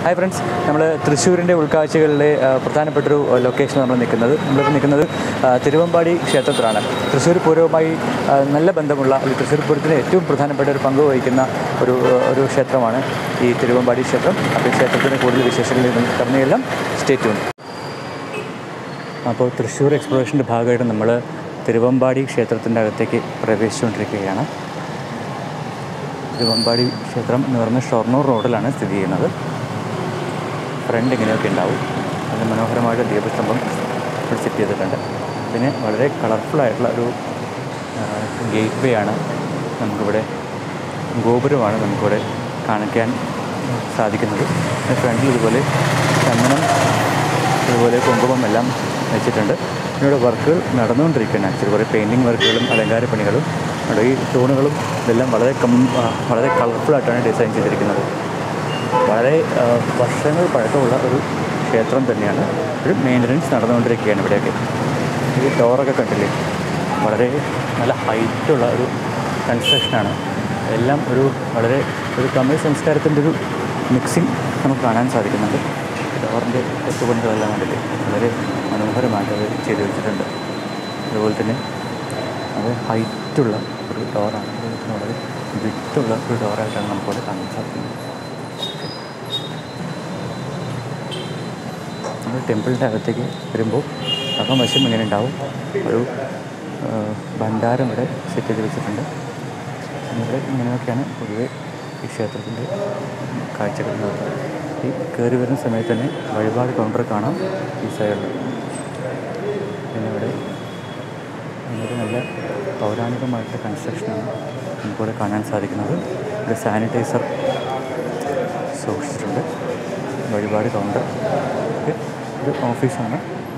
Hi friends നമ്മൾ തൃശ്ശൂരിൻ്റെ ഉൾക്കാഴ്ചകളിലെ ആ, പ്രധാനപ്പെട്ടൊരു ലൊക്കേഷൻ നമ്മൾ നിൽക്കുന്നത് നമ്മളിപ്പോൾ നിൽക്കുന്നത് ആ, തിരുവമ്പാടി ക്ഷേത്രത്തിലാണ് തൃശ്ശൂർ പൂരവുമായി ആ, നല്ല ബന്ധമുള്ള അല്ലെങ്കിൽ തൃശ്ശൂർ പൂരത്തിന് ഏറ്റവും പ്രധാനപ്പെട്ട ഒരു പങ്ക് വഹിക്കുന്ന ഒരു ഒരു ക്ഷേത്രമാണ് ഈ തിരുവമ്പാടി ക്ഷേത്രം അപ്പോൾ ഈ ക്ഷേത്രത്തിൻ്റെ കൂടുതൽ വിശേഷങ്ങളിൽ നമുക്ക് പറഞ്ഞെല്ലാം സ്റ്റേറ്റ് ഉണ്ട് അപ്പോൾ തൃശ്ശൂർ എക്സ്പ്ലോറേഷൻ്റെ ഭാഗമായിട്ട് നമ്മൾ തിരുവമ്പാടി ക്ഷേത്രത്തിൻ്റെ അകത്തേക്ക് പ്രവേശിച്ചുകൊണ്ടിരിക്കുകയാണ് തിരുവമ്പാടി ക്ഷേത്രം എന്ന് പറയുന്നത് ഷൊർണൂർ റോഡിലാണ് സ്ഥിതി ചെയ്യുന്നത് ഫ്രണ്ട് ഇങ്ങനെയൊക്കെ ഉണ്ടാവും അത് മനോഹരമായിട്ട് ദീപസ്തംഭം ഇവിടെ സെറ്റ് ചെയ്തിട്ടുണ്ട് പിന്നെ വളരെ കളർഫുള്ളായിട്ടുള്ള ഒരു ഗേറ്റ് വേ ആണ് നമുക്കിവിടെ ഗോപുരമാണ് നമുക്കിവിടെ കാണിക്കാൻ സാധിക്കുന്നത് പിന്നെ ഫ്രണ്ടിൽ ഇതുപോലെ ചന്ദനം അതുപോലെ കുങ്കുമം എല്ലാം വെച്ചിട്ടുണ്ട് പിന്നെ ഇവിടെ വർക്കുകൾ നടന്നുകൊണ്ടിരിക്കുകയാണ് ആക്ച്വലി കുറേ പെയിൻറ്റിങ് വർക്കുകളും അലങ്കാര പണികളും അവിടെ ഈ തൂണുകളും ഇതെല്ലാം വളരെ കം ആ, വളരെ കളർഫുള്ളായിട്ടാണ് ഡിസൈൻ ചെയ്തിരിക്കുന്നത് വളരെ ആ, വർഷങ്ങൾ പഴക്കമുള്ള ഒരു ക്ഷേത്രം തന്നെയാണ് ഒരു മെയിൻ്റനൻസ് നടന്നുകൊണ്ടിരിക്കുകയാണ് ഇവിടെയൊക്കെ ഈ ഡോറൊക്കെ കണ്ടില്ലേ വളരെ നല്ല ഹൈറ്റുള്ള ഒരു കൺസ്ട്രക്ഷനാണ് എല്ലാം ഒരു വളരെ ഒരു തമിഴ് സംസ്കാരത്തിൻ്റെ ഒരു മിക്സിങ് നമുക്ക് കാണാൻ സാധിക്കുന്നുണ്ട് ഡോറിൻ്റെ കൊത്തുപണികളെല്ലാം കണ്ടില്ലേ വളരെ മനോഹരമായിട്ട് അത് ചെയ്തു വെച്ചിട്ടുണ്ട് അതുപോലെ തന്നെ അത് ഹൈറ്റുള്ള ഒരു ഡോറാണ് അതുപോലെ തന്നെ വളരെ വിട്ടുള്ള ഒരു ഡോറായിട്ടാണ് നമുക്കിവിടെ കാണാൻ സാധിക്കുന്നത് നമ്മൾ ടെമ്പിളിൻ്റെ അകത്തേക്ക് വരുമ്പോൾ അകം വശം ഇങ്ങനെ ഉണ്ടാവും ഒരു ആ, ഭണ്ഡാരം ഇവിടെ സെറ്റ് ചെയ്ത് വെച്ചിട്ടുണ്ട് ഇവിടെ ഇങ്ങനെയൊക്കെയാണ് പൊതുവെ ഈ ക്ഷേത്രത്തിൻ്റെ കാഴ്ചകൾ എന്ന് പറയുന്നത്. ഈ കയറി വരുന്ന സമയത്ത് തന്നെ വഴിപാട് കൗണ്ടർ കാണാം ഈ സൈഡിൽ പിന്നെ ഇവിടെ വളരെ നല്ല പൗരാണികമായിട്ടുള്ള കൺസ്ട്രക്ഷനാണ് നമുക്കിവിടെ കാണാൻ സാധിക്കുന്നത് ഇവിടെ സാനിറ്റൈസർ സൂക്ഷിച്ചിട്ടുണ്ട് വഴിപാട് കൗണ്ടർ ഇത് ഒരു ഓഫീസാണ്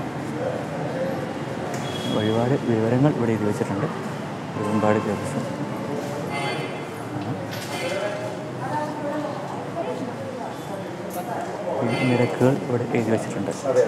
വഴിപാട് വിവരങ്ങൾ ഇവിടെ എഴുതി വെച്ചിട്ടുണ്ട് ഒരുപാട് ദിവസം ഈ നിരക്കുകൾ ഇവിടെ എഴുതി വെച്ചിട്ടുണ്ട്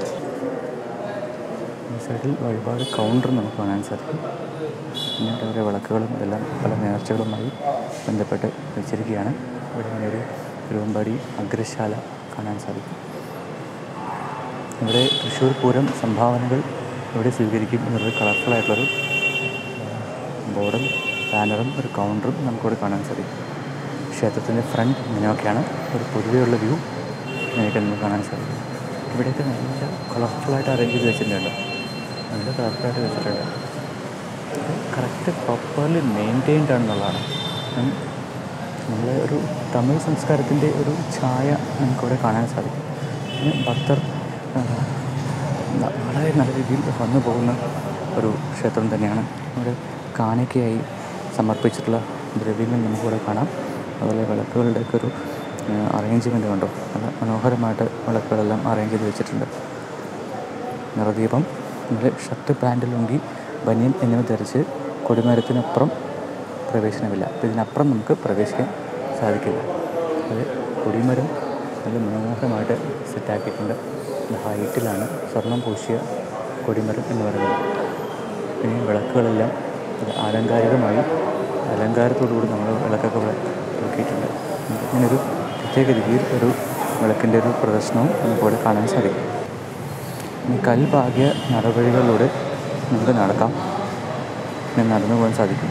ഈ സൈഡിൽ വഴിപാട് കൗണ്ടർ നമുക്ക് കാണാൻ സാധിക്കും പിന്നീട് അവരെ വിളക്കുകളും ഇതെല്ലാം പല നേർച്ചകളുമായി ബന്ധപ്പെട്ട് വെച്ചിരിക്കുകയാണ് ഇവിടെ ഇങ്ങനെ ഒരു തിരുവമ്പാടി അഗ്രശാല കാണാൻ സാധിക്കും ഇവിടെ തൃശ്ശൂർ പൂരം സംഭാവനകൾ ഇവിടെ സ്വീകരിക്കും എന്നൊരു കളർഫുള്ളായിട്ടുള്ളൊരു ബോർഡും ബാനറും ഒരു കൗണ്ടറും നമുക്കിവിടെ കാണാൻ സാധിക്കും ക്ഷേത്രത്തിൻ്റെ ഫ്രണ്ട് ഇങ്ങനെയൊക്കെയാണ് ഒരു പൊതുവെയുള്ള വ്യൂ ഇങ്ങനെയൊക്കെ നമുക്ക് കാണാൻ സാധിക്കും ഇവിടെയൊക്കെ നല്ല കളർഫുള്ളായിട്ട് അറേഞ്ച് ചെയ്ത് വെച്ചിട്ടുണ്ട് നല്ല കളർഫുള്ളായിട്ട് വെച്ചിട്ടുണ്ട് കറക്റ്റ് പ്രോപ്പർലി മെയിൻറ്റെയിൻഡ് ആണെന്നുള്ളതാണ് ഉം. നമ്മളെ ഒരു തമിഴ് സംസ്കാരത്തിൻ്റെ ഒരു ഛായ നമുക്കിവിടെ കാണാൻ സാധിക്കും പിന്നെ ഭക്തർ ആ, ന- വളരെ നല്ല രീതിയിൽ വന്നു പോകുന്ന ഒരു ക്ഷേത്രം തന്നെയാണ് ഇവിടെ കാണിക്കയായി സമർപ്പിച്ചിട്ടുള്ള ദ്രവ്യങ്ങൾ നമുക്കിവിടെ കാണാം അതുപോലെ വിളക്കുകളുടെയൊക്കെ ഒരു അറേഞ്ച്മെൻറ്റ് കണ്ടോ നല്ല മനോഹരമായിട്ട് വിളക്കുകളെല്ലാം അറേഞ്ച് ചെയ്ത് വെച്ചിട്ടുണ്ട് നിറദീപം നമ്മുടെ ഷർട്ട് പാൻറ് ലുങ്കി ബനിയൻ എന്നിവ ധരിച്ച് കൊടിമരത്തിനപ്പുറം പ്രവേശനമില്ല അപ്പോൾ ഇതിനപ്പുറം നമുക്ക് പ്രവേശിക്കാൻ സാധിക്കില്ല അത് കൊടിമരം നല്ല മനോഹരമായിട്ട് സെറ്റാക്കിയിട്ടുണ്ട് നല്ല ഹൈറ്റിലാണ് സ്വർണം പൂശിയ കൊടിമരം എന്ന് പറയുന്നത് പിന്നെ ഈ വിളക്കുകളെല്ലാം അത് ആലങ്കാരികമായി അലങ്കാരത്തോടുകൂടി നമ്മൾ വിളക്കൊക്കെ ഇവിടെ തൂക്കിയിട്ടുണ്ട് ഇങ്ങനൊരു പ്രത്യേക രീതിയിൽ ഒരു വിളക്കിൻ്റെ ഒരു പ്രദർശനവും നമുക്കിവിടെ കാണാൻ സാധിക്കും ഇനി കൽഭാഗ്യ നടവഴികളിലൂടെ നമുക്ക് നടക്കാം ഇങ്ങനെ നടന്നു പോകാൻ സാധിക്കും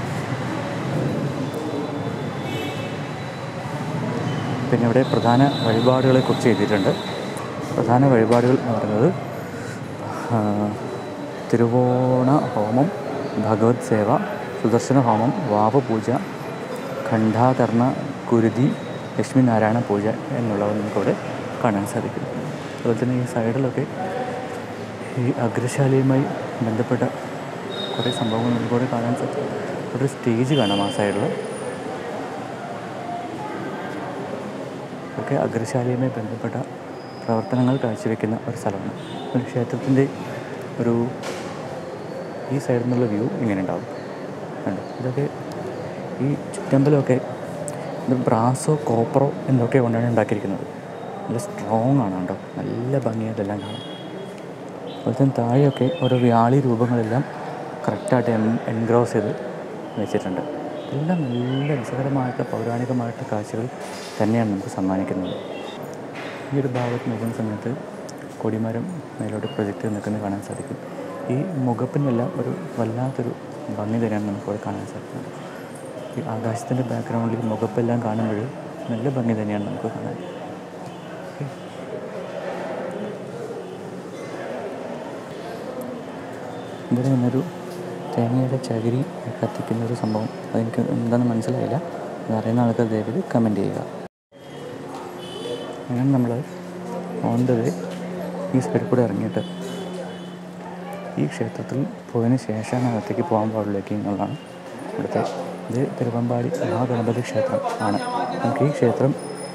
പിന്നെ ഇവിടെ പ്രധാന വഴിപാടുകളെ കുറിച്ച് എഴുതിയിട്ടുണ്ട് പ്രധാന വഴിപാടുകൾ എന്ന് പറയുന്നത് ആ, തിരുവോണ ഹോമം ഭഗവത് സേവ സുദർശന ഹോമം വാവപൂജ ഖണ്ഡാകർണ കുരുതി ലക്ഷ്മിനാരായണ പൂജ എന്നുള്ളവ നമുക്കിവിടെ കാണാൻ സാധിക്കും അതുപോലെ തന്നെ ഈ സൈഡിലൊക്കെ ഈ അഗ്രശാലയുമായി ബന്ധപ്പെട്ട കുറേ സംഭവങ്ങൾ നമുക്കിവിടെ കാണാൻ സാധിക്കും ഇവിടെ ഒരു സ്റ്റേജ് കാണാം ആ സൈഡിൽ ഒക്കെ അഗ്രശാലയുമായി ബന്ധപ്പെട്ട പ്രവർത്തനങ്ങൾ കാഴ്ചവെക്കുന്ന ഒരു സ്ഥലമാണ് ഒരു ക്ഷേത്രത്തിൻ്റെ ഒരു ഈ സൈഡിൽ നിന്നുള്ള വ്യൂ ഇങ്ങനെ ഉണ്ടാവും കണ്ടോ ഇതൊക്കെ ഈ ചുറ്റമ്പലമൊക്കെ ഇത് ബ്രാസോ കോപ്പറോ എന്നൊക്കെ കൊണ്ടാണ് ഉണ്ടാക്കിയിരിക്കുന്നത് നല്ല സ്ട്രോങ് ആണ് കേട്ടോ നല്ല ഭംഗിയായിട്ട് എല്ലാം കാണാം അതുപോലെ തന്നെ താഴെയൊക്കെ ഓരോ വ്യാളി രൂപങ്ങളെല്ലാം കറക്റ്റായിട്ട് എൻ എൻഗ്രോസ് ചെയ്ത് വെച്ചിട്ടുണ്ട് എല്ലാം നല്ല രസകരമായിട്ട് പൗരാണികമായിട്ട് കാഴ്ചകൾ തന്നെയാണ് നമുക്ക് സമ്മാനിക്കുന്നത് ഈ ഒരു ഭാഗത്ത് നോക്കുന്ന സമയത്ത് കൊടിമരം മേലോട്ട് പ്രൊജക്റ്റ് നിൽക്കുന്നത് കാണാൻ സാധിക്കും ഈ മുഖപ്പിനെല്ലാം ഒരു വല്ലാത്തൊരു ഭംഗി തന്നെയാണ് നമുക്കിവിടെ കാണാൻ സാധിക്കുന്നത് ഈ ആകാശത്തിൻ്റെ ബാക്ക്ഗ്രൗണ്ടിൽ മുഖപ്പെല്ലാം കാണുമ്പോൾ നല്ല ഭംഗി തന്നെയാണ് നമുക്ക് കാണാൻ ഓക്കേ. ഇവിടെ നിന്നൊരു തേങ്ങയുടെ ചകിരി കത്തിക്കുന്ന ഒരു സംഭവം അതെനിക്ക് എന്താണെന്ന് മനസ്സിലായില്ല അതറിയുന്ന ആൾക്കാർ ദയവിത് കമൻറ്റ് ചെയ്യുക അങ്ങനെ നമ്മൾ ഓൺ ദ വേ ഈ സൈഡിൽ കൂടെ ഇറങ്ങിയിട്ട് ഈ ക്ഷേത്രത്തിൽ പോയതിന് ശേഷമാണ് അകത്തേക്ക് പോകാൻ പാടുള്ളേക്ക് എന്നുള്ളതാണ് ഇവിടുത്തെ ഇത് തിരുവമ്പാടി മഹാഗണപതി ക്ഷേത്രം ആണ് നമുക്ക് ഈ ക്ഷേത്രം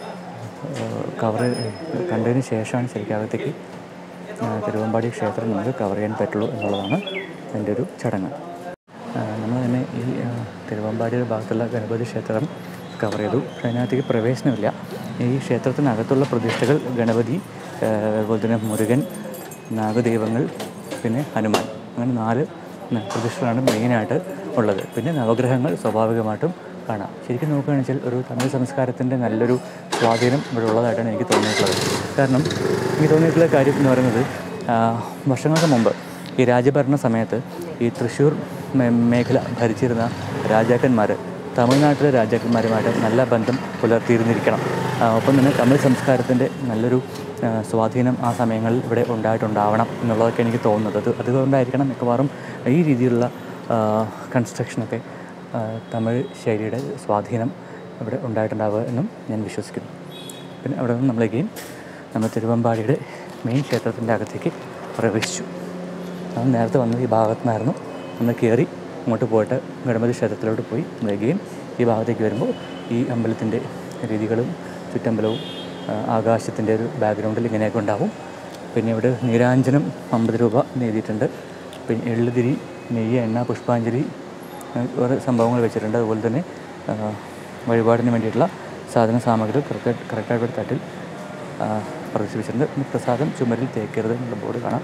കവർ കണ്ടതിന് ശേഷമാണ് ശരിക്കും അകത്തേക്ക് ആ, തിരുവമ്പാടി ക്ഷേത്രം നമുക്ക് കവർ ചെയ്യാൻ പറ്റുള്ളൂ എന്നുള്ളതാണ് എൻ്റെ ഒരു ചടങ്ങ് ആ, നമ്മൾ തന്നെ ഈ ആ, തിരുവമ്പാടിയുടെ ഭാഗത്തുള്ള ഗണപതി ക്ഷേത്രം കവർ ചെയ്തു പക്ഷേ അതിനകത്തേക്ക് പ്രവേശനമില്ല ഈ ക്ഷേത്രത്തിനകത്തുള്ള പ്രതിഷ്ഠകൾ ഗണപതി ആ, അതുപോലെ തന്നെ മുരുകൻ നാഗദൈവങ്ങൾ പിന്നെ ഹനുമാൻ അങ്ങനെ നാല് ന- പ്രതിഷ്ഠകളാണ് മെയിനായിട്ട് ഉള്ളത് പിന്നെ നവഗ്രഹങ്ങൾ സ്വാഭാവികമായിട്ടും കാണാം ശരിക്കും നോക്കുകയാണെന്ന് വെച്ചാൽ ഒരു തമിഴ് സംസ്കാരത്തിൻ്റെ നല്ലൊരു സ്വാധീനം ഇവിടെ ഉള്ളതായിട്ടാണ് എനിക്ക് തോന്നിയിട്ടുള്ളത് കാരണം എനിക്ക് തോന്നിയിട്ടുള്ള കാര്യം എന്ന് പറയുന്നത് ആ, വർഷങ്ങൾക്ക് മുമ്പ് ഈ രാജ്യഭരണ സമയത്ത് ഈ തൃശ്ശൂർ മേ- മേഖല ഭരിച്ചിരുന്ന രാജാക്കന്മാർ തമിഴ്നാട്ടിലെ രാജാക്കന്മാരുമായിട്ട് നല്ല ബന്ധം പുലർത്തിയിരുന്നിരിക്കണം ആ, ഒപ്പം തന്നെ തമിഴ് സംസ്കാരത്തിൻ്റെ നല്ലൊരു ആ, സ്വാധീനം ആ സമയങ്ങളിൽ ഇവിടെ ഉണ്ടായിട്ടുണ്ടാവണം എന്നുള്ളതൊക്കെ എനിക്ക് തോന്നുന്നത് അത് അതുകൊണ്ടായിരിക്കണം മിക്കവാറും ഈ രീതിയിലുള്ള കൺസ്ട്രക്ഷനൊക്കെ ആ, തമിഴ് ശൈലിയുടെ സ്വാധീനം ഇവിടെ ഉണ്ടായിട്ടുണ്ടാവുക എന്നും ഞാൻ വിശ്വസിക്കുന്നു പിന്നെ അവിടെ നിന്ന് നമ്മളേക്കും നമ്മൾ തിരുവമ്പാടിയുടെ മെയിൻ ക്ഷേത്രത്തിൻ്റെ അകത്തേക്ക് പ്രവേശിച്ചു നമ്മൾ നേരത്തെ വന്നത് ഈ ഭാഗത്തു നിന്നായിരുന്നു നമ്മൾ കയറി അങ്ങോട്ട് പോയിട്ട് ഗണപതി ക്ഷേത്രത്തിലോട്ട് പോയി നമ്മളേക്കും ഈ ഭാഗത്തേക്ക് വരുമ്പോൾ ഈ അമ്പലത്തിൻ്റെ രീതികളും ചുറ്റമ്പലവും ആ, ആകാശത്തിൻ്റെ ഒരു ബാക്ക്ഗ്രൗണ്ടിൽ ഇങ്ങനെയൊക്കെ ഉണ്ടാവും പിന്നെ ഇവിടെ നീരാഞ്ജനം അമ്പത് രൂപ എഴുതിയിട്ടുണ്ട് പിന്നെ എള്ളുതിരി നെയ്യ് എണ്ണ പുഷ്പാഞ്ജലി ആ, കുറേ സംഭവങ്ങൾ വെച്ചിട്ടുണ്ട് അതുപോലെ തന്നെ ആ, വഴിപാടിന് വേണ്ടിയിട്ടുള്ള സാധന സാമഗ്രികൾ കറക്റ്റ് കറക്റ്റായിട്ട് ഒരു തട്ടിൽ ആ, പ്രദർശിപ്പിച്ചിട്ടുണ്ട് പിന്നെ പ്രസാദം ചുമരിൽ തേക്കരുത് എന്നുള്ള ബോർഡ് കാണാം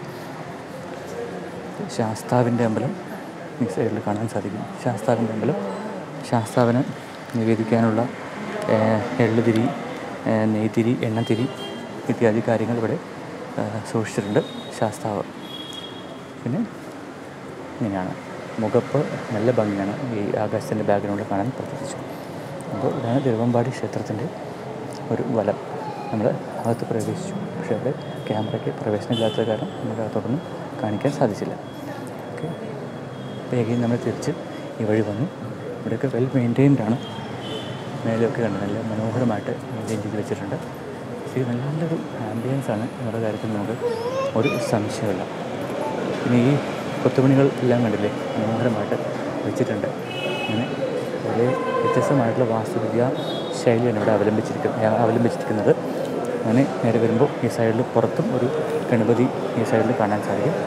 ശാസ്താവിൻ്റെ അമ്പലം ഈ സൈഡിൽ കാണാൻ സാധിക്കും ശാസ്താവിൻ്റെ അമ്പലം ശാസ്താവിന് നിവേദിക്കാനുള്ള ആ, എള്ളുതിരി ആ, നെയ്ത്തിരി എണ്ണത്തിരി ഇത്യാദി കാര്യങ്ങൾ ഇവിടെ ആ, സൂക്ഷിച്ചിട്ടുണ്ട് ശാസ്താവ് പിന്നെ ഇങ്ങനെയാണ് മുഖപ്പ് നല്ല ഭംഗിയാണ് ഈ ആകാശത്തിൻ്റെ ബാക്ക്ഗ്രൗണ്ടിൽ കാണാൻ പ്രത്യേകിച്ചു അപ്പോൾ ഇതാണ് തിരുവമ്പാടി ക്ഷേത്രത്തിൻ്റെ ഒരു വലം നമ്മൾ അകത്ത് പ്രവേശിച്ചു പക്ഷേ അവിടെ ക്യാമറയ്ക്ക് പ്രവേശനമില്ലാത്തത് കാരണം നമുക്ക് അകത്തോട്ടൊന്നും കാണിക്കാൻ സാധിച്ചില്ല ഓക്കെ വേഗം നമ്മൾ തിരിച്ച് ഈ വഴി വന്നു ഇവിടെയൊക്കെ വെൽ മെയിൻറ്റെയിൻഡ് ആണ് മേലൊക്കെ കണ്ട് നല്ല മനോഹരമായിട്ട് മെയിൻറ്റെയിൻ ചെയ്ത് വെച്ചിട്ടുണ്ട് ഇത് നല്ലൊരു ആംബിയൻസ് ആണ് എന്നുള്ള കാര്യത്തിൽ നമുക്ക് ഒരു സംശയമില്ല പിന്നെ ഈ കൊത്തുപണികൾ എല്ലാം കണ്ടില്ലേ മനോഹരമായിട്ട് വെച്ചിട്ടുണ്ട് അങ്ങനെ വളരെ വ്യത്യസ്തമായിട്ടുള്ള വാസ്തുവിദ്യ ശൈലിയാണ് ഇവിടെ അവലംബിച്ചിരിക്കുന്നത് അവലംബിച്ചിരിക്കുന്നത് അങ്ങനെ നേരെ വരുമ്പോൾ ഈ സൈഡിൽ പുറത്തും ഒരു ഗണപതി ഈ സൈഡിൽ കാണാൻ സാധിക്കും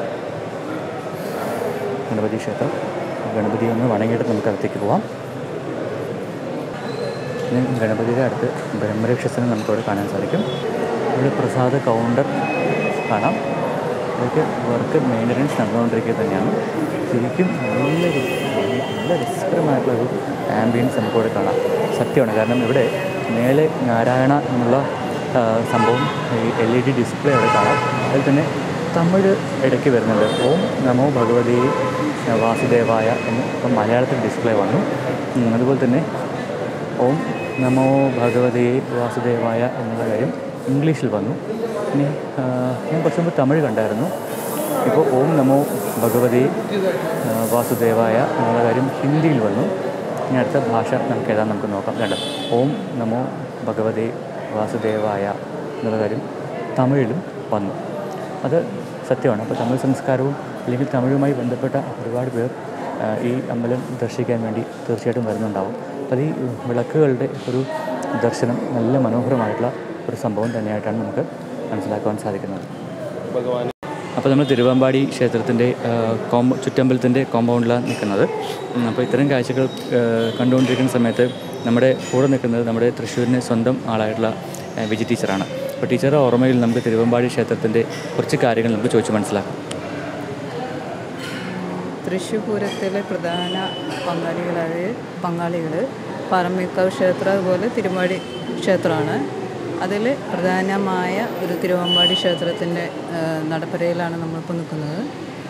ഗണപതി ക്ഷേത്രം ഗണപതി ഒന്ന് വണങ്ങിയിട്ട് നമുക്ക് അകത്തേക്ക് പോവാം പിന്നെ ഗണപതിയുടെ അടുത്ത് ബ്രഹ്മരക്ഷസനെ നമുക്കവിടെ കാണാൻ സാധിക്കും ഇവിടെ പ്രസാദ കൗണ്ടർ കാണാം ഇതൊക്കെ വർക്ക് മെയിൻ്റനൻസ് നടന്നുകൊണ്ടിരിക്കുക തന്നെയാണ് ശരിക്കും നല്ലൊരു നല്ല രസകരമായിട്ടുള്ളൊരു ആംബിയൻസ് നമുക്കിവിടെ കാണാം സത്യമാണ് കാരണം ഇവിടെ മേലെ നാരായണ എന്നുള്ള ആ, സംഭവം ഈ എൽ ഇ ഡി ഡിസ്പ്ലേ അവിടെ കാണാം അതിൽ തന്നെ തമിഴ് ഇടയ്ക്ക് വരുന്നുണ്ട് ഓം നമോ ഭഗവതി വാസുദേവായ എന്ന് ഇപ്പം മലയാളത്തിൽ ഡിസ്പ്ലേ വന്നു ഉം, അതുപോലെ തന്നെ ഓം നമോ ഭഗവതേ വാസുദേവായ എന്നുള്ള കാര്യം ഇംഗ്ലീഷിൽ വന്നു ഇനി ആ, ഞാൻ കുറച്ച് മുമ്പ് തമിഴ് കണ്ടായിരുന്നു ഇപ്പോൾ ഓം നമോ ഭഗവതേ ആ, വാസുദേവായ എന്നുള്ള കാര്യം ഹിന്ദിയിൽ വന്നു ഇനി അടുത്ത ഭാഷ നമുക്ക് ഏതാ നമുക്ക് നോക്കാം വേണ്ട ഓം നമോ ഭഗവതേ വാസുദേവായ എന്നുള്ള കാര്യം തമിഴിലും വന്നു അത് സത്യമാണ് അപ്പോൾ തമിഴ് സംസ്കാരവും അല്ലെങ്കിൽ തമിഴുമായി ബന്ധപ്പെട്ട ഒരുപാട് പേർ ആ, ഈ അമ്പലം ദർശിക്കാൻ വേണ്ടി തീർച്ചയായിട്ടും വരുന്നുണ്ടാവും അപ്പോൾ ഈ വിളക്കുകളുടെ ഒരു ദർശനം നല്ല മനോഹരമായിട്ടുള്ള ഒരു സംഭവം തന്നെയായിട്ടാണ് നമുക്ക് മനസ്സിലാക്കുവാൻ സാധിക്കുന്നത് അപ്പോൾ നമ്മൾ തിരുവമ്പാടി ക്ഷേത്രത്തിൻ്റെ കോമ്പ ചുറ്റമ്പലത്തിൻ്റെ കോമ്പൗണ്ടിലാണ് നിൽക്കുന്നത് ഉം, അപ്പോൾ ഇത്തരം കാഴ്ചകൾ ആ, കണ്ടുകൊണ്ടിരിക്കുന്ന സമയത്ത് നമ്മുടെ കൂടെ നിൽക്കുന്നത് നമ്മുടെ തൃശ്ശൂരിൻ്റെ സ്വന്തം ആളായിട്ടുള്ള ആ, വിജി ടീച്ചറാണ് അപ്പോൾ ടീച്ചറുടെ ഓർമ്മയിൽ നമുക്ക് തിരുവമ്പാടി ക്ഷേത്രത്തിൻ്റെ കുറച്ച് കാര്യങ്ങൾ നമുക്ക് ചോദിച്ച് മനസ്സിലാക്കാം തൃശ്ശൂർ പൂരത്തിലെ പ്രധാന പങ്കാളികളായ പങ്കാളികൾ പറമ്പിക്കാവ് ക്ഷേത്രം അതുപോലെ തിരുമാടി ക്ഷേത്രമാണ് അതിൽ പ്രധാനമായ ഒരു തിരുവമ്പാടി ക്ഷേത്രത്തിൻ്റെ നടപ്പരയിലാണ് നമ്മളിപ്പോൾ നിൽക്കുന്നത്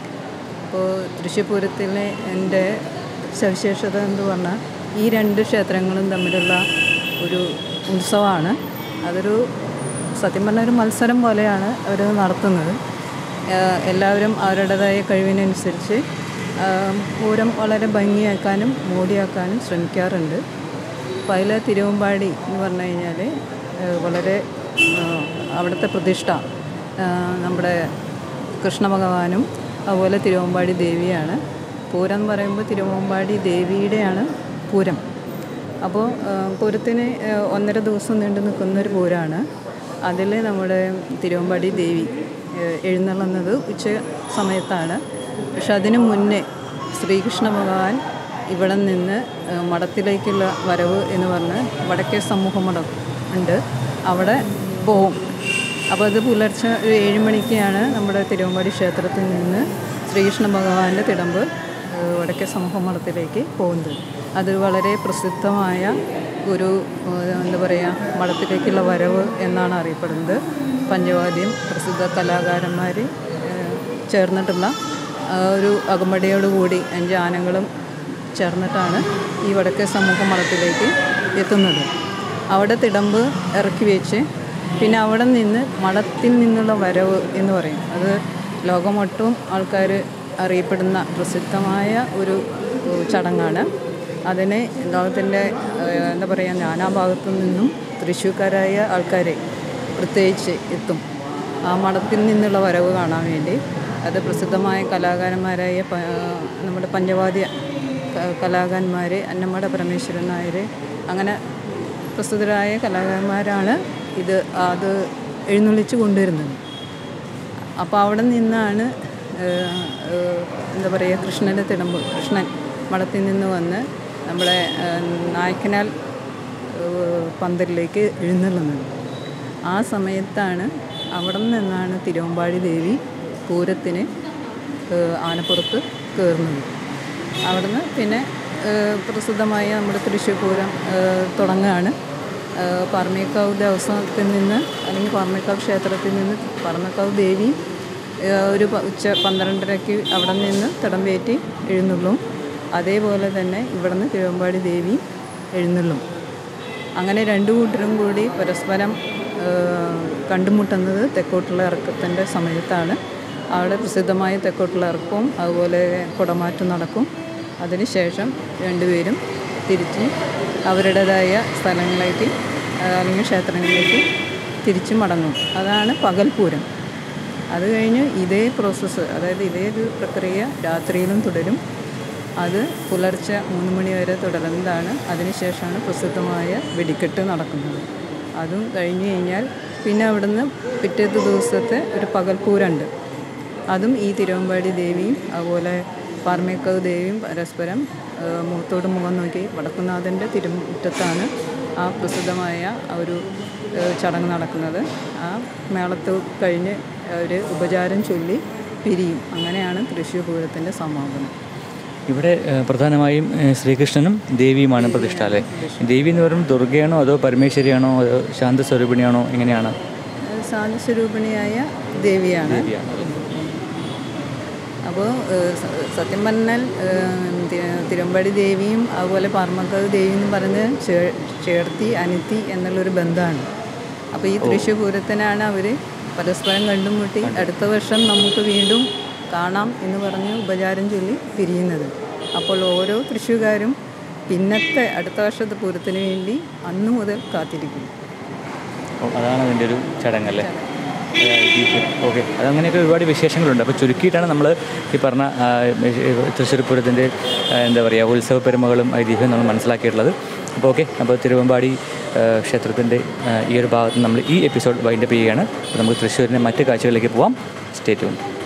അപ്പോൾ തൃശ്ശൂർ പൂരത്തിലെ എൻ്റെ സവിശേഷത എന്ന് പറഞ്ഞാൽ ഈ രണ്ട് ക്ഷേത്രങ്ങളും തമ്മിലുള്ള ഒരു ഉത്സവമാണ് അതൊരു സത്യം പറഞ്ഞ ഒരു മത്സരം പോലെയാണ് അവർ നടത്തുന്നത് ഏഹ് എല്ലാവരും അവരുടേതായ കഴിവിനനുസരിച്ച് ആഹ് പൂരം വളരെ ഭംഗിയാക്കാനും മോടിയാക്കാനും ശ്രമിക്കാറുണ്ട് അപ്പോൾ അതിൽ തിരുവമ്പാടി എന്ന് പറഞ്ഞു കഴിഞ്ഞാൽ ഏഹ് വളരെ ആഹ് അവിടുത്തെ പ്രതിഷ്ഠ ആഹ് നമ്മുടെ കൃഷ്ണ ഭഗവാനും അതുപോലെ തിരുവമ്പാടി ദേവിയാണ് പൂരം എന്ന് പറയുമ്പോൾ തിരുവമ്പാടി ദേവിയുടെയാണ് പൂരം അപ്പോൾ പൂരത്തിന് ഏഹ് ഒന്നര ദിവസം നീണ്ടു നിൽക്കുന്ന ഒരു പൂരമാണ് അതിൽ നമ്മുടെ തിരുവമ്പാടി ദേവി ഏഹ് എഴുന്നള്ളുന്നത് ഉച്ച സമയത്താണ് പക്ഷെ അതിനു മുന്നേ ശ്രീകൃഷ്ണ ഭഗവാൻ ഇവിടെ നിന്ന് ഏഹ് മഠത്തിലേക്കുള്ള വരവ് എന്ന് പറഞ്ഞ് വടക്കേ സമൂഹ മഠം ഉണ്ട് അവിടെ പോവും അപ്പോൾ അത് പുലർച്ചെ ഒരു ഏഴ് മണിക്കാണ് നമ്മുടെ തിരുവമ്പാടി ക്ഷേത്രത്തിൽ നിന്ന് ശ്രീകൃഷ്ണ ഭഗവാന്റെ തിടമ്പ് ഏഹ് വടക്കേ സമൂഹ മഠത്തിലേക്ക് പോകുന്നത് അത് വളരെ പ്രസിദ്ധമായ ഒരു ഏഹ് എന്താ പറയുക മഠത്തിലേക്കുള്ള വരവ് എന്നാണ് അറിയപ്പെടുന്നത് പഞ്ചവാദ്യം പ്രസിദ്ധ കലാകാരന്മാർ ചേർന്നിട്ടുള്ള ആ ഒരു അകമ്പടിയോടുകൂടി അഞ്ച് ആനകളും ചേർന്നിട്ടാണ് ഈ വടക്കേ സമൂഹ മഠത്തിലേക്ക് എത്തുന്നത് അവിടെ തിടമ്പ് ഇറക്കി വെച്ച് പിന്നെ അവിടെ നിന്ന് മഠത്തിൽ നിന്നുള്ള വരവ് എന്ന് പറയും അത് ലോകമൊട്ടും ആൾക്കാർ അറിയപ്പെടുന്ന പ്രസിദ്ധമായ ഒരു ഏഹ്, ചടങ്ങാണ് അതിന് ലോകത്തിൻ്റെ ഏഹ്, എന്താ പറയുക നാനാഭാഗത്തു നിന്നും തൃശ്ശൂർക്കാരായ ആൾക്കാർ പ്രത്യേകിച്ച് എത്തും ആ മഠത്തിൽ നിന്നുള്ള വരവ് കാണാൻ വേണ്ടി അത് പ്രസിദ്ധമായ കലാകാരന്മാരായ പ- നമ്മുടെ പഞ്ചവാദ്യ ക- കലാകാരന്മാർ അന്നമ്മട പരമേശ്വരൻ നായർ അങ്ങനെ പ്രസിദ്ധരായ കലാകാരന്മാരാണ് ഇത് അത് എഴുന്നള്ളിച്ച് കൊണ്ടുവരുന്നത് അപ്പോൾ അവിടെ നിന്നാണ് ഏഹ്, ഏഹ്, എന്താ പറയുക കൃഷ്ണൻ്റെ തിടമ്പ് കൃഷ്ണൻ മഠത്തിൽ നിന്ന് വന്ന് നമ്മുടെ ഏഹ്, നായ്ക്കനാൽ ഏഹ്, പന്തലിലേക്ക് എഴുന്നള്ളുന്നത് ആ സമയത്താണ് അവിടെ നിന്നാണ് തിരുവമ്പാടി ദേവി പൂരത്തിന് ഏഹ്, ആനപ്പുറത്ത് കയറുന്നത് അവിടുന്ന് പിന്നെ ഏഹ്, പ്രസിദ്ധമായ നമ്മുടെ തൃശ്ശൂർ പൂരം ഏഹ്, തുടങ്ങുകയാണ് ഏഹ്, പാറമേക്കാവ് ദേവസ്വത്തിൽ നിന്ന് അല്ലെങ്കിൽ പാറമേക്കാവ് ക്ഷേത്രത്തിൽ നിന്ന് പാറമേക്കാവ് ദേവി ഏഹ്, ഒരു പ- ഉച്ച പന്ത്രണ്ടരയ്ക്ക് അവിടെ നിന്ന് തിടമ്പേറ്റി എഴുന്നള്ളും അതേപോലെ തന്നെ ഇവിടുന്ന് തിരുവമ്പാടി ദേവി എഴുന്നള്ളും അങ്ങനെ രണ്ടു കൂട്ടരും കൂടി പരസ്പരം ഏഹ്, കണ്ടുമുട്ടുന്നത് തെക്കോട്ടുള്ള ഇറക്കത്തിൻ്റെ സമയത്താണ് അവിടെ പ്രസിദ്ധമായ തെക്കോട്ടുള്ള ഇറക്കവും അതുപോലെ കുടമാറ്റം നടക്കും അതിനുശേഷം രണ്ടുപേരും തിരിച്ച് അവരുടേതായ സ്ഥലങ്ങളിലേക്ക് ഏഹ്, അല്ലെങ്കിൽ ക്ഷേത്രങ്ങളിലേക്ക് തിരിച്ചു മടങ്ങും അതാണ് പകൽപൂരം അത് കഴിഞ്ഞ് ഇതേ പ്രോസസ്സ് അതായത് ഇതേ ഒരു പ്രക്രിയ രാത്രിയിലും തുടരും അത് പുലർച്ചെ മൂന്ന് മണി വരെ തുടരുന്നതാണ് അതിനുശേഷമാണ് പ്രസിദ്ധമായ വെടിക്കെട്ട് നടക്കുന്നത് അതും കഴിഞ്ഞ് കഴിഞ്ഞാൽ പിന്നെ അവിടുന്ന് പിറ്റേത്തെ ദിവസത്തെ ഒരു പകൽപ്പൂരമുണ്ട് അതും ഈ തിരുവമ്പാടി ദേവിയും അതുപോലെ പാർമേക്കാവ് ദേവിയും പരസ്പരം ആ, മുഖത്തോട് മുഖം നോക്കി വടക്കുന്നാഥൻ്റെ തിരുമുറ്റത്താണ് ആ പ്രസിദ്ധമായ ആ ഒരു ആ, ചടങ്ങ് നടക്കുന്നത് ആ മേളത്ത് കഴിഞ്ഞ് ഒരു ഉപചാരം ചൊല്ലി പിരിയും അങ്ങനെയാണ് തൃശ്ശൂർ പൂരത്തിൻ്റെ സമാപനം ഇവിടെ ഏഹ്, പ്രധാനമായും ഏഹ്, ശ്രീകൃഷ്ണനും ദേവിയുമാണ് പ്രതിഷ്ഠ അല്ലേ ദേവി എന്ന് പറയുമ്പോൾ ദുർഗയാണോ അതോ പരമേശ്വരിയാണോ അതോ ശാന്തസ്വരൂപിണിയാണോ എങ്ങനെയാണ് അത് സാധസ്വരൂപിണിയായ ദേവിയാണ് ദേവിയാണ് അല്ലേ? അപ്പോൾ സത്യം പറഞ്ഞാൽ ഏഹ്, തി- തിരുവമ്പാടി ദേവിയും അതുപോലെ പാർമക്കാവ് ദേവിയും എന്ന് പറഞ്ഞ് ചേ- ചേർത്തി അനിത്തി എന്നുള്ളൊരു ബന്ധമാണ് അപ്പോൾ ഈ തൃശ്ശൂർ പൂരത്തിനാണ് അവർ പരസ്പരം കണ്ടുമുട്ടി അടുത്ത വർഷം നമുക്ക് വീണ്ടും കാണാം എന്ന് പറഞ്ഞ് ഉപചാരം ചൊല്ലി പിരിയുന്നത് അപ്പോൾ ഓരോ തൃശ്ശൂർക്കാരും പിന്നത്തെ അടുത്ത വർഷത്തെ പൂരത്തിന് വേണ്ടി അന്ന് മുതൽ കാത്തിരിക്കും ഓ, അതാണ് അതിൻ്റെ ഒരു ചടങ്ങല്ലേ ഓക്കെ അതങ്ങനെയൊക്കെ ഒരുപാട് വിശേഷങ്ങളുണ്ട് അപ്പോൾ ചുരുക്കിയിട്ടാണ് നമ്മൾ ഈ പറഞ്ഞ ആ, തൃശ്ശൂർ പൂരത്തിൻ്റെ ആ, എന്താ പറയുക ഉത്സവ പെരുമകളും ഐതിഹ്യവും നമ്മൾ മനസ്സിലാക്കിയിട്ടുള്ളത് അപ്പോൾ ഓക്കെ അപ്പോൾ തിരുവമ്പാടി ക്ഷേത്രത്തിൻ്റെ ഈ ഒരു ഭാഗത്ത് നമ്മൾ ഈ എപ്പിസോഡ് വൈൻഡപ്പ് ചെയ്യുകയാണ് അപ്പോൾ നമുക്ക് തൃശ്ശൂരിൻ്റെ മറ്റ് കാഴ്ചകളിലേക്ക് പോവാം സ്റ്റേ ട്യൂൺ